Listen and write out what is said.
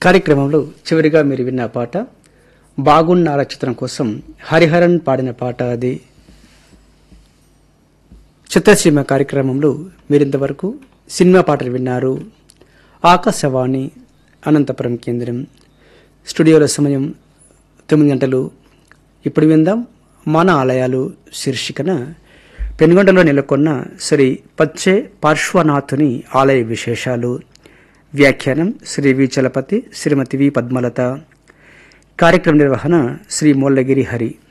కార్యక్రమంలో చివరిగా మీరు విన్న పాట బాగున్నారా చిత్రం కోసం హరిహరన్ పాడిన పాట అది చిత్రసీమ కార్యక్రమంలో మీరింతవరకు సినిమా పాటలు విన్నారు ఆకాశవాణి అనంతపురం కేంద్రం స్టూడియోల సమయం తొమ్మిది గంటలు ఇప్పుడు విందాం మన ఆలయాలు శీర్షికన పెనుగొండలో నెలకొన్న శ్రీ పచ్చే పార్శ్వనాథుని ఆలయ విశేషాలు వ్యాఖ్యానం శ్రీ వి చలపతి శ్రీమతి వి పద్మలత కార్యక్రమ నిర్వహణ శ్రీ మోల్లగిరి హరి